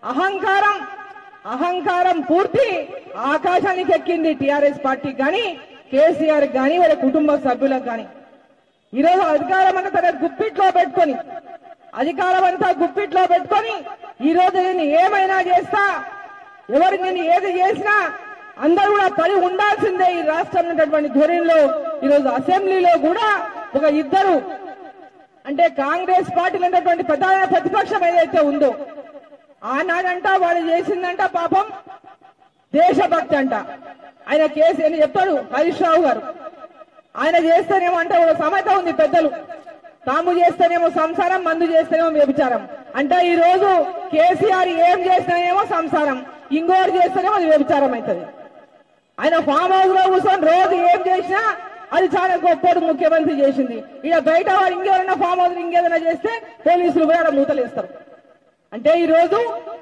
అహంకారం అహంకారం పూర్తి ఆకాశానికి ఎక్కింది టిఆర్ఎస్ పార్టీ కానీ కేసీఆర్ కానీ వాళ్ళ కుటుంబ సభ్యులకు కానీ ఈరోజు అధికారం అంతా తన గుప్పిట్లో పెట్టుకొని అధికారం అంతా గుప్పిట్లో పెట్టుకొని ఈరోజు నేను ఏమైనా చేస్తా ఎవరు నేను ఏది చేసినా అందరూ కూడా పడి ఉండాల్సిందే ఈ రాష్ట్రం ఉన్నటువంటి ధోరణిలో ఈరోజు అసెంబ్లీలో కూడా ఒక ఇద్దరు అంటే కాంగ్రెస్ పార్టీలో ఉన్నటువంటి ప్రధాన ప్రతిపక్షం ఏదైతే ఉందో ఆనాడంట వాళ్ళు చేసిందంట పాపం దేశభక్తి అంట ఆయన కేసు అని చెప్తాడు హరీష్ రావు గారు ఆయన చేస్తేనేమో అంటే ఒక సమత ఉంది పెద్దలు తాము చేస్తేనేమో సంసారం మందు చేస్తేనేమో వ్యభిచారం అంటే ఈ రోజు కేసీఆర్ ఏం చేస్తేనేమో సంసారం ఇంకోటి చేస్తేనేమో అది వ్యభిచారం అవుతుంది ఆయన ఫామ్ హౌస్ లో కూర్చొని రోజు ఏం చేసినా అది చాలా గొప్పడు ముఖ్యమంత్రి చేసింది ఇక బయట వాడు ఇంకెవరైనా ఫామ్ హౌస్ ఇంకేదైనా చేస్తే పోలీసులు కూడా ఆడ మూతలేస్తారు అంటే ఈ రోజు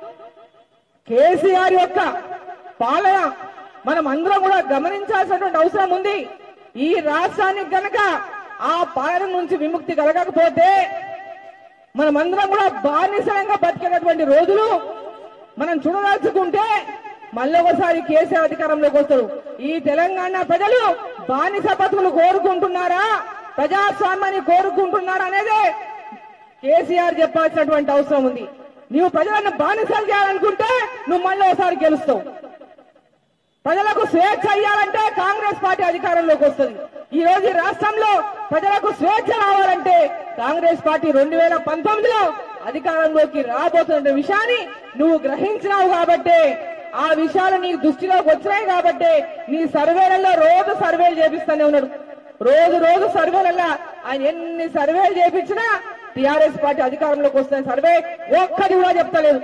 కేసీఆర్ యొక్క పాలన మనం అందరం కూడా గమనించాల్సినటువంటి అవసరం ఉంది ఈ రాష్ట్రానికి గనక ఆ పాలన నుంచి విముక్తి కలగకపోతే మనమందరం కూడా బానిసంగా బతికేటటువంటి రోజులు మనం చూడదలుచుకుంటే మళ్ళీ ఒకసారి కేసీఆర్ అధికారంలోకి వస్తారు ఈ తెలంగాణ ప్రజలు బానిస బతుకులు కోరుకుంటున్నారా ప్రజాస్వామ్యాన్ని కోరుకుంటున్నారా అనేదే కేసీఆర్ చెప్పాల్సినటువంటి అవసరం ఉంది నీవు ప్రజలను బానిసలు చేయాలనుకుంటే నువ్వు మళ్ళీ ఒకసారి గెలుస్తావు ప్రజలకు స్వేచ్ఛ అయ్యాలంటే కాంగ్రెస్ పార్టీ అధికారంలోకి వస్తుంది ఈ రోజు ఈ రాష్ట్రంలో ప్రజలకు స్వేచ్ఛ రావాలంటే కాంగ్రెస్ పార్టీ రెండు వేల పంతొమ్మిదిలో అధికారంలోకి రాబోతున్న విషయాన్ని నువ్వు గ్రహించినావు కాబట్టే ఆ విషయాలు నీ దృష్టిలోకి వచ్చినాయి కాబట్టే నీ సర్వేలలో రోజు సర్వేలు చేపిస్తానే ఉన్నాడు రోజు రోజు సర్వేలలో ఆయన ఎన్ని సర్వేలు చేపించినా టిఆర్ఎస్ పార్టీ అధికారంలోకి వస్తున్న సర్వే ఒక్కటి కూడా చెప్తలేదు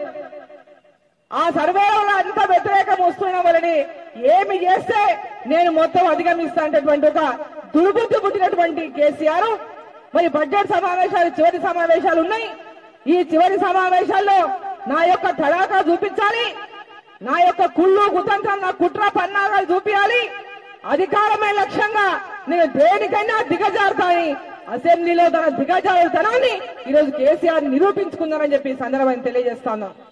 ఆ సర్వే వల్ల అంత వ్యతిరేకం వస్తున్న వలని ఏమి చేస్తే నేను మొత్తం అధిగమిస్తా అనేటువంటి ఒక దుర్బుద్ధి పుట్టినటువంటి కేసీఆర్ మరి బడ్జెట్ సమావేశాలు చివరి సమావేశాలు ఉన్నాయి ఈ చివరి సమావేశాల్లో నా యొక్క తడాకా చూపించాలి నా యొక్క కుళ్ళు కుతంత్రం నా కుట్ర పన్నాగాలు చూపించాలి అధికారమే లక్ష్యంగా నేను దేనికైనా దిగజారుతాని అసెంబ్లీలో తన దిగజారుతనాన్ని ఈరోజు కేసీఆర్ నిరూపించుకుందానని చెప్పి ఈ సందర్భాన్ని తెలియజేస్తాను